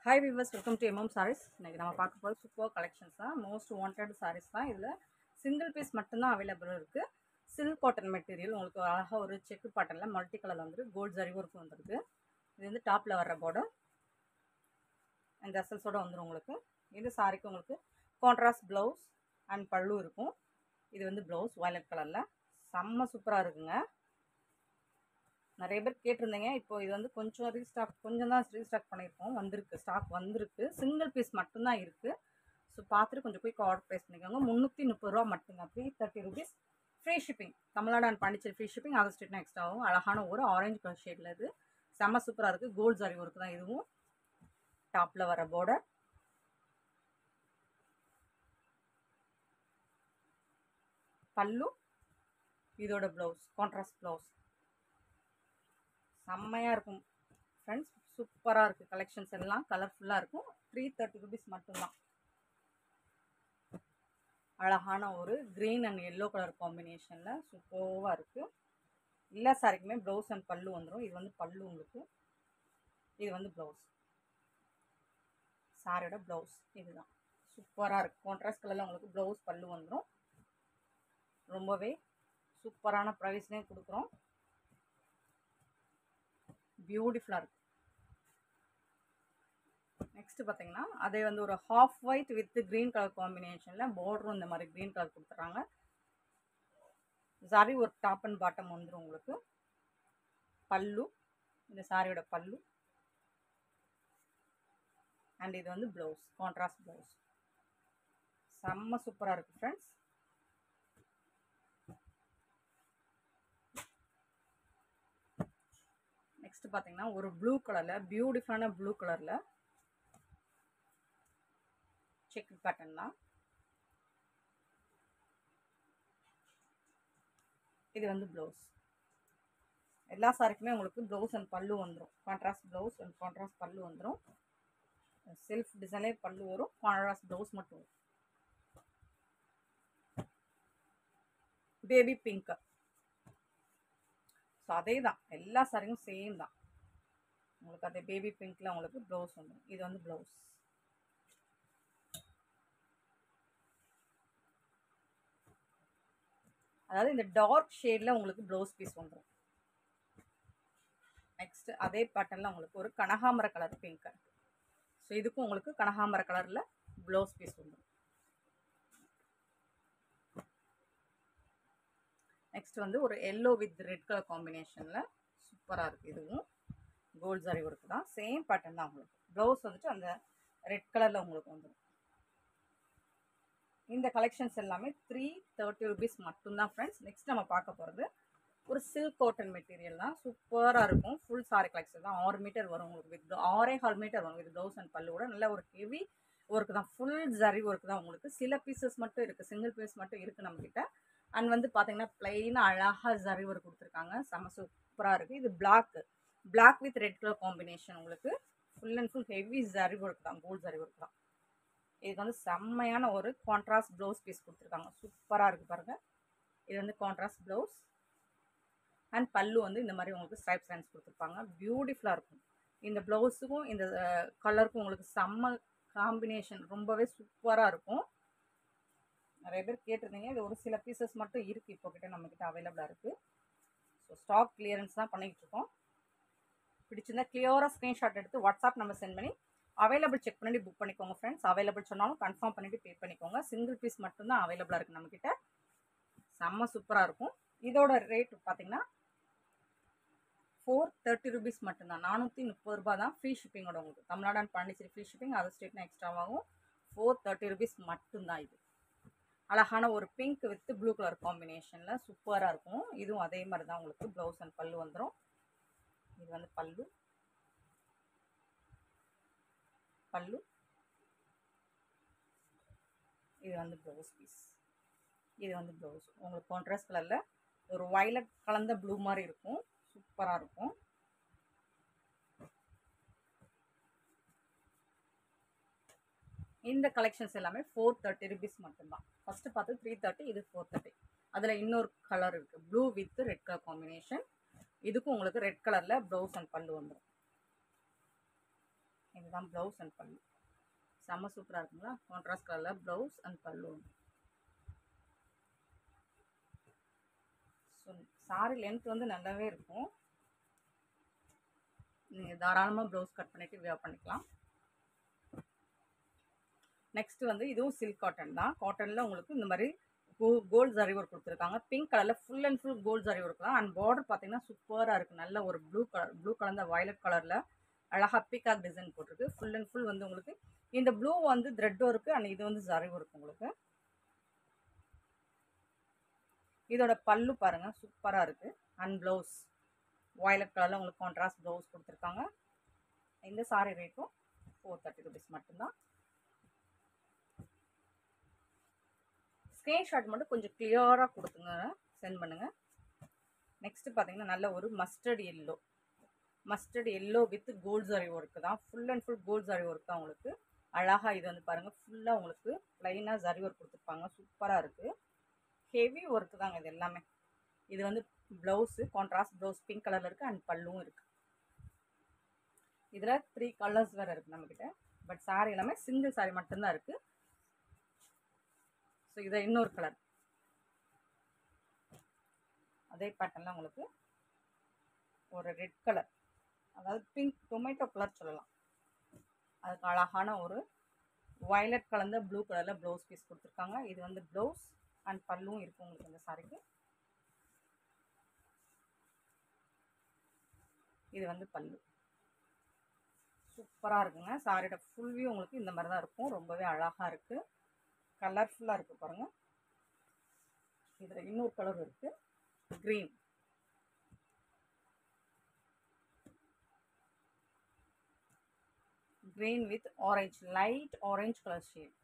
hi viewers welcome to MM Sarees இன்றைக்கி நம்ம பார்க்க போகிறது சூப்பர் கலெக்ஷன்ஸ் தான் மோஸ்ட் வாண்டட் சாரீஸ் தான் இதில் சிங்கிள் பீஸ் மட்டும்தான் அவைலபிள் இருக்குது சில்க் காட்டன் மெட்டீரியல் உங்களுக்கு அழகாக ஒரு செக்கு பாட்டனில் மல்டி கலர் வந்துருக்கு கோல்ட் ஜரி ஒர்க் வந்துருக்கு இது வந்து டாப்பில் வர்ற பார்டர் இந்த எஸ்எல்ஸோட வந்துடும் உங்களுக்கு இது சாரிக்கு உங்களுக்கு கான்ட்ராஸ்ட் ப்ளவுஸ் அண்ட் பல்லு இருக்கும் இது வந்து ப்ளவுஸ் வயலட் கலரில் செம்ம சூப்பராக இருக்குங்க நிறைய பேர் கேட்டிருந்தீங்க இப்போ இது வந்து கொஞ்சம் ரீஸ்டாக் கொஞ்சம் தான் ரீஸ்டாக் பண்ணியிருக்கோம் வந்திருக்கு ஸ்டாக் வந்திருக்கு சிங்கிள் பீஸ் மட்டும்தான் இருக்குது ஸோ பார்த்துட்டு கொஞ்சம் போய் ஆர்டர் ப்ளேஸ் பண்ணிக்கோங்க முந்நூற்றி முப்பது ரூபா மட்டும்தான் three thirty rupees free shipping Tamil Nadu and Pondicherry free shipping other ஸ்டேட்னா எக்ஸ்ட்ரா ஆகும் அழகான ஒரு ஆரஞ்சு கலர் ஷேடில் இது செம்ம சூப்பராக இருக்குது கோல்ட் ஜரி ஒர்க்கு தான் இதுவும் டாப்பில் வர பார்டர் பல்லு இதோட ப்ளவுஸ் கான்ட்ராஸ்ட் ப்ளவுஸ் செம்மையாக இருக்கும் ஃப்ரெண்ட்ஸ் சூப்பராக இருக்குது கலெக்ஷன்ஸ் எல்லாம் கலர்ஃபுல்லாக இருக்கும் த்ரீ தேர்ட்டி ருபீஸ் மட்டும்தான் அழகான ஒரு க்ரீன் அண்ட் எல்லோ கலர் காம்பினேஷனில் சூப்பராக இருக்குது எல்லா சாரிக்குமே ப்ளவுஸ் அண்ட் பல்லு வந்துடும் இது வந்து பல்லு உங்களுக்கு இது வந்து ப்ளவுஸ் சாரியோட ப்ளவுஸ் இதுதான் சூப்பராக இருக்குது கான்ட்ராஸ்ட் கலரில் உங்களுக்கு ப்ளவுஸ் பல்லு வந்துடும் ரொம்பவே சூப்பரான ப்ரைஸ்லேயும் கொடுக்குறோம் பியூட்டிஃபுல்லாக இருக்குது நெக்ஸ்ட் பார்த்தீங்கன்னா அதே வந்து ஒரு half white with green colour காம்பினேஷனில் பார்டரும் இந்த மாதிரி க்ரீன் கலர் கொடுத்துட்றாங்க சாரி ஒரு டாப் அண்ட் பாட்டம் வந்துடும் உங்களுக்கு பல்லு இந்த சாரியோட பல்லு அண்ட் இது வந்து ப்ளவுஸ் கான்ட்ராஸ்ட் ப்ளவுஸ் செம்ம சூப்பராக இருக்குது ஃப்ரெண்ட்ஸ் நெக்ஸ்ட் பார்த்தீங்கன்னா ஒரு ப்ளூ கலரில் பியூட்டிஃபுல்லான ப்ளூ கலரில் செக் பேட்டர்ன் தான் இது வந்து ப்ளவுஸ் எல்லா சாரிக்குமே உங்களுக்கு ப்ளவுஸ் அண்ட் பல்லு வந்துடும் கான்ட்ராஸ்ட் ப்ளவுஸ் அண்ட் கான்ட்ராஸ்ட் பல்லு வந்துடும் செல்ஃப் டிசைனே பல்லு வரும் கான்ட்ராஸ்ட் ப்ளவுஸ் மட்டும் வரும் பேபி பிங்க் ஸோ அதே தான் எல்லா சாரியும் சேம் தான் உங்களுக்கு அதே பேபி பிங்க்கில் உங்களுக்கு ப்ளவுஸ் வந்துடும் இது வந்து ப்ளவுஸ் அதாவது இந்த டார்க் ஷேடில் உங்களுக்கு ப்ளவுஸ் பீஸ் வந்துடும் நெக்ஸ்ட் அதே பேட்டர்னில் உங்களுக்கு ஒரு கனகாமர கலர் பிங்க் ஸோ இதுக்கும் உங்களுக்கு கனகாமர கலரில் ப்ளவுஸ் பீஸ் வந்துடும் நெக்ஸ்ட் வந்து ஒரு எல்லோ வித் ரெட் கலர் காம்பினேஷனில் சூப்பராக இருக்குது இதுவும் கோல்ட் ஜரி ஒர்க்கு தான் சேம் பேட்டர்ன் தான் உங்களுக்கு ப்ளவுஸ் வந்துட்டு அந்த ரெட் கலரில் உங்களுக்கு வந்துடும் இந்த கலெக்ஷன்ஸ் எல்லாமே த்ரீ தேர்ட்டி ருபீஸ் மட்டும்தான் ஃப்ரெண்ட்ஸ் நெக்ஸ்ட் நம்ம பார்க்க போகிறது ஒரு சில்க் காட்டன் மெட்டீரியல் தான் சூப்பராக இருக்கும் ஃபுல் சாரி கலெக்ஷன் தான் ஆறு மீட்டர் வரும் உங்களுக்கு வித் ஆறே ஹால் மீட்டர் வரும் வித் ப்ளவுஸ் அண்ட் பல்லு நல்ல ஒரு ஹெவி ஒர்க் தான் ஃபுல் ஜரி ஒர்க் தான் உங்களுக்கு சில பீசஸ் மட்டும் இருக்குது சிங்கிள் பீஸ் மட்டும் இருக்குது நம்மக்கிட்ட அண்ட் வந்து பார்த்தீங்கன்னா பிளெயினாக அழகாக ஜரி ஒர்க் கொடுத்துருக்காங்க செம சூப்பராக இருக்குது இது black black with red colour combination உங்களுக்கு full and full heavy zari work தான் கோல்ட் ஜரி ஒர்க் தான் இதுக்கு வந்து செம்மையான ஒரு கான்ட்ராஸ்ட் ப்ளவுஸ் பீஸ் கொடுத்துருக்காங்க சூப்பராக இருக்குது பாருங்கள் இது வந்து கான்ட்ராஸ்ட் ப்ளவுஸ் அண்ட் பல்லு வந்து இந்த மாதிரி உங்களுக்கு ஸ்ட்ரைப்ஸ் லைன்ஸ் கொடுத்துருப்பாங்க பியூட்டிஃபுல்லாக இருக்கும் இந்த ப்ளவுஸுக்கும் இந்த கலருக்கும் உங்களுக்கு செம்ம காம்பினேஷன் ரொம்பவே சூப்பராக இருக்கும் நிறைய பேர் கேட்டிருந்தீங்க இது ஒரு சில பீசஸ் மட்டும் இருக்குது இப்போ கிட்ட நம்மக்கிட்ட அவைலபிளாக இருக்குது ஸோ ஸ்டாக் கிளியரன்ஸ் தான் பண்ணிக்கிட்டு இருக்கோம் பிடிச்சிருந்தா கிளியராக ஸ்க்ரீன்ஷாட் எடுத்து வாட்ஸ்அப் நம்பர் சென்ட் பண்ணி அவைலபிள் செக் பண்ணி புக் பண்ணிக்கோங்க ஃப்ரெண்ட்ஸ் அவைலபிள் சொன்னாலும் கன்ஃபார்ம் பண்ணிவிட்டு பே பண்ணிக்கோங்க சிங்கிள் பீஸ் மட்டும்தான் அவைலபிளாக இருக்குது நம்மக்கிட்ட செம்ம சூப்பராக இருக்கும் இதோட ரேட் பார்த்தீங்கன்னா ஃபோர் தேர்ட்டி ருபீஸ் மட்டும்தான் நானூற்றி முப்பது ரூபா தான் ஃப்ரீ ஷிப்பிங்கோட உங்களுக்கு Tamil Nadu and Pondicherry free shipping other ஸ்டேட்னா எக்ஸ்ட்ராவாகும் ஃபோர் தேர்ட்டி ருபீஸ் மட்டும்தான் இது அழகான ஒரு பிங்க் வித் ப்ளூ கலர் காம்பினேஷனில் சூப்பராக இருக்கும் இதுவும் அதே மாதிரி தான் உங்களுக்கு ப்ளவுஸ் அண்ட் பல்லு வந்துடும் இது வந்து பல்லு பல்லு இது வந்து ப்ளவுஸ் பீஸ் இது வந்து ப்ளவுஸ் உங்களுக்கு கான்ட்ராஸ்ட் கலரில் ஒரு வயலட் கலந்த ப்ளூ மாதிரி இருக்கும் சூப்பராக இருக்கும் இந்த கலெக்ஷன்ஸ் எல்லாமே ஃபோர் தேர்ட்டி ருபீஸ் மட்டும்தான் ஃபஸ்ட்டு பார்த்து த்ரீ தேர்ட்டி இது ஃபோர் தேர்ட்டி அதில் இன்னொரு கலர் இருக்குது blue with red colour combination இதுக்கும் உங்களுக்கு ரெட் கலரில் ப்ளவுஸ் அண்ட் பல்லு வந்துடும் இது இதுதான் ப்ளவுஸ் அண்ட் பல்லு செம்ம சூப்பராக இருக்குங்களா கான்ட்ராஸ்ட் கலரில் blouse and pallu so sari length வந்து நல்லாவே இருக்கும் நீங்கள் தாராளமாக ப்ளவுஸ் கட் பண்ணிவிட்டு வியர் பண்ணிக்கலாம் நெக்ஸ்ட் வந்து இதுவும் சில்க் காட்டன் தான் காட்டனில் உங்களுக்கு இந்த மாதிரி கோ கோல்ட் ஜரி ஒர்க் கொடுத்துருக்காங்க பிங்க் கலரில் full and full gold zari work தான் அண்ட் பார்டர் பார்த்தீங்கன்னா சூப்பராக இருக்குது நல்ல ஒரு ப்ளூ கலர் ப்ளூ கலந்த வயலட் கலரில் அழகாக பிகாக் டிசைன் போட்டிருக்கு ஃபுல் அண்ட் ஃபுல் வந்து உங்களுக்கு இந்த ப்ளூ வந்து த்ரெட் ஒர்க்கு அண்ட் இது வந்து ஜரி ஒர்க் உங்களுக்கு இதோட பல்லு பாருங்கள் சூப்பராக இருக்குது அண்ட் ப்ளவுஸ் வயலட் கலரில் உங்களுக்கு கான்ட்ராஸ்ட் ப்ளவுஸ் கொடுத்துருக்காங்க இந்த சாரி ரேட்டும் ஃபோர் தேர்ட்டி ருபீஸ் மட்டும்தான் ஸ்க்ரீன்ஷாட் மட்டும் கொஞ்சம் கிளியராக கொடுத்துங்க சென்ட் பண்ணுங்கள் நெக்ஸ்ட்டு பார்த்தீங்கன்னா நல்ல ஒரு mustard yellow mustard yellow with gold zari work தான் full and full gold zari work தான் உங்களுக்கு அழகாக இது வந்து பாருங்கள் ஃபுல்லாக உங்களுக்கு ப்ளைனாக ஜரி ஒர்க் கொடுத்துருப்பாங்க சூப்பராக இருக்குது ஹெவி ஒர்க்கு தாங்க இது எல்லாமே இது வந்து ப்ளவுஸு கான்ட்ராஸ்ட் ப்ளவுஸ் பிங்க் கலரில் இருக்குது அண்ட் பல்லும் இருக்குது இதில் த்ரீ கலர்ஸ் வேறு இருக்குது நம்மக்கிட்ட பட் சாரி எல்லாமே சிங்கிள் சாரி மட்டும்தான் இருக்குது ஸோ இதை இன்னொரு கலர் அதே பேட்டர்னில் உங்களுக்கு ஒரு ரெட் கலர் அதாவது பிங்க் டொமேட்டோ கலர் சொல்லலாம் அதுக்கு அழகான ஒரு வயலட் கலந்த ப்ளூ கலரில் ப்ளவுஸ் பீஸ் கொடுத்துருக்காங்க இது வந்து ப்ளவுஸ் அண்ட் பல்லும் இருக்கும் உங்களுக்கு இந்த சாரிக்கு இது வந்து பல்லு சூப்பராக இருக்குங்க சாரியோட ஃபுல் வியூ உங்களுக்கு இந்த மாதிரி தான் இருக்கும் ரொம்பவே அழகாக இருக்குது கலர்ஃபுல்லாக இருக்குது பாருங்கள் இதில் இன்னொரு கலர் இருக்குது green green with orange light orange colour shade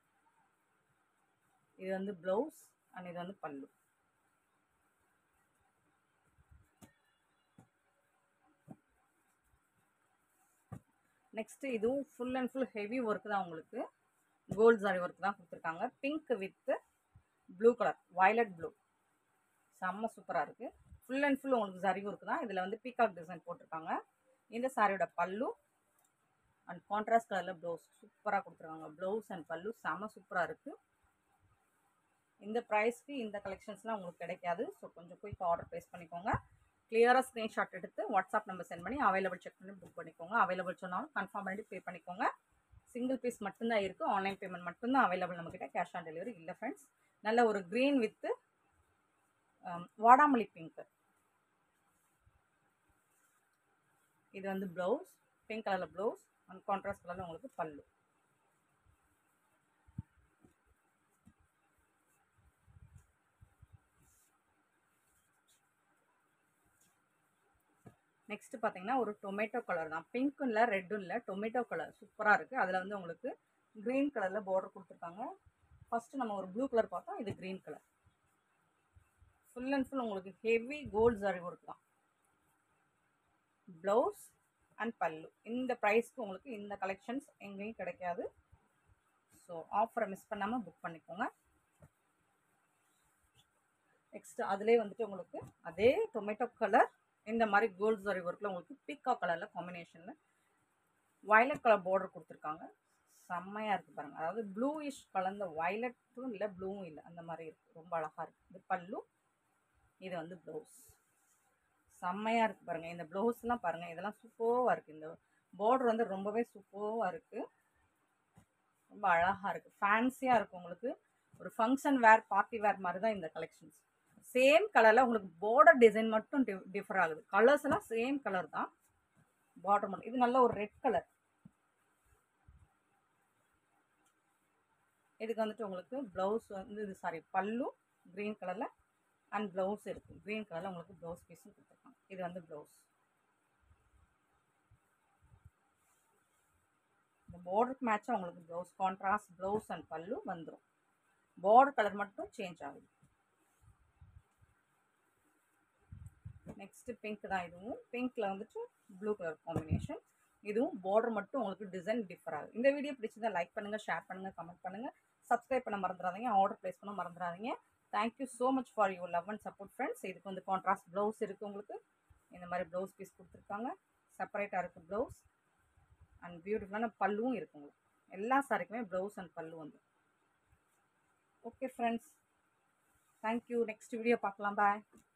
இது வந்து ப்ளவுஸ் அண்ட் இது வந்து பல்லு நெக்ஸ்ட்டு இதுவும் full and full heavy work தான் உங்களுக்கு கோல்ட் சாரி ஒர்க் தான் கொடுத்துருக்காங்க pink with blue colour violet blue செம்ம சூப்பராக இருக்குது ஃபுல் அண்ட் ஃபுல் உங்களுக்கு சரி ஒர்க் தான் இதில் வந்து பீகாக் டிசைன் போட்டிருக்காங்க இந்த சாரியோட பல்லு அண்ட் கான்ட்ராஸ்ட் கலரில் ப்ளவுஸ் சூப்பராக கொடுத்துருக்காங்க ப்ளவுஸ் அண்ட் பல்லு செம்ம சூப்பராக இருக்குது இந்த ப்ரைஸ்க்கு இந்த கலெக்ஷன்ஸ்லாம் உங்களுக்கு கிடைக்காது ஸோ கொஞ்சம் குயிக் ஆர்டர் ப்ளேஸ் பண்ணிக்கோங்க கிளியராக ஸ்க்ரீன்ஷாட் எடுத்து வாட்ஸ்அப் நம்பர் சென்ட் பண்ணி அவைலபிள் செக் பண்ணி புக் பண்ணிக்கோங்க அவைலபிள் சொன்னாலும் கன்ஃபார்ம் பண்ணிட்டு பே பண்ணிக்கோங்க சிங்கிள் பீஸ் மட்டும்தான் இருக்குது ஆன்லைன் பேமெண்ட் மட்டும்தான் அவைலபிள் நம்மக்கிட்ட கேஷ் ஆன் டெலிவரி இல்லை ஃப்ரெண்ட்ஸ் நல்ல ஒரு க்ரீன் வித்து வாடாமல்லி பிங்க் இது வந்து ப்ளவுஸ் பிங்க் கலரில் ப்ளவுஸ் அண்ட் கான்ட்ராஸ்ட் கலரில் உங்களுக்கு பல்லு நெக்ஸ்ட் பார்த்தீங்கன்னா ஒரு டொமேட்டோ கலர் தான் பிங்க்கும் இல்லை ரெட்டும் இல்லை டொமேட்டோ கலர் சூப்பராக இருக்குது அதில் வந்து உங்களுக்கு க்ரீன் கலரில் பார்டர் கொடுத்துருக்காங்க ஃபஸ்ட்டு நம்ம ஒரு ப்ளூ கலர் பார்த்தோம் இது green colour full and full உங்களுக்கு ஹெவி கோல்ட் ஜரி ஒர்க் தான் ப்ளவுஸ் அண்ட் பல்லு இந்த ப்ரைஸ்க்கு உங்களுக்கு இந்த கலெக்ஷன்ஸ் எங்கேயும் கிடைக்காது ஸோ ஆஃபரை மிஸ் பண்ணாமல் புக் பண்ணிக்கோங்க நெக்ஸ்ட் அதிலே வந்துட்டு உங்களுக்கு அதே டொமேட்டோ கலர் இந்த மாதிரி கோல்ட் ஜரி ஒர்க்கில் உங்களுக்கு பீக்கா கலரில் காம்பினேஷனில் வயலட் கலர் பார்டர் கொடுத்துருக்காங்க செம்மையாக இருக்குது பாருங்கள் அதாவது ப்ளூயிஷ் கலந்த வயலட்டும் இல்லை ப்ளூவும் இல்லை அந்த மாதிரி இருக்குது ரொம்ப அழகாக இருக்குது இது பல்லு இது வந்து ப்ளவுஸ் செம்மையாக இருக்குது பாருங்கள் இந்த ப்ளவுஸ்லாம் பாருங்கள் இதெல்லாம் சூப்பராக இருக்குது இந்த பார்டர் வந்து ரொம்பவே சூப்பராக இருக்குது ரொம்ப அழகாக இருக்குது ஃபேன்சியாக இருக்குது உங்களுக்கு ஒரு ஃபங்க்ஷன் வேர் பார்ட்டி வேர் மாதிரி தான் இந்த கலெக்ஷன்ஸ் சேம் கலரில் உங்களுக்கு பார்டர் டிசைன் மட்டும் டி டிஃபர் ஆகுது கலர்ஸ் எல்லாம் சேம் கலர் தான் பார்டர் மட்டும் இது நல்ல ஒரு ரெட் கலர் இதுக்கு வந்துட்டு உங்களுக்கு ப்ளவுஸ் வந்து இது சாரி பல்லு க்ரீன் கலரில் அண்ட் ப்ளவுஸ் இருக்குது க்ரீன் கலரில் உங்களுக்கு ப்ளவுஸ் பீஸும் கொடுத்துருக்காங்க இது வந்து ப்ளவுஸ் இந்த பார்டருக்கு மேட்சாக உங்களுக்கு blouse contrast blouse and pallu வந்துடும் பார்டர் கலர் மட்டும் சேஞ்ச் ஆகுது நெக்ஸ்ட்டு பிங்க் தான் இதுவும் பிங்க்கில் வந்துட்டு ப்ளூ கலர் காம்பினேஷன் இதுவும் பார்டர் மட்டும் உங்களுக்கு டிசைன் டிஃபர் ஆகுது இந்த வீடியோ பிடிச்சதை லைக் பண்ணுங்கள் ஷேர் பண்ணுங்கள் கமெண்ட் பண்ணுங்கள் சப்ஸ்கிரைப் பண்ண மறந்துடாதீங்க ஆர்டர் ப்ளேஸ் பண்ண மறந்துடாதீங்க thank you so much for your love and support friends இதுக்கு வந்து கான்ட்ராஸ்ட் ப்ளவுஸ் இருக்குது உங்களுக்கு இந்த மாதிரி ப்ளவுஸ் பீஸ் கொடுத்துருக்காங்க செப்பரேட்டாக இருக்குது ப்ளவுஸ் அண்ட் பியூட்டிஃபுல்லான பல்லுவும் இருக்கும் உங்களுக்கு எல்லா சாரிக்குமே ப்ளவுஸ் அண்ட் பல்லு வந்து okay friends thank you next video பார்க்கலாம் பாய்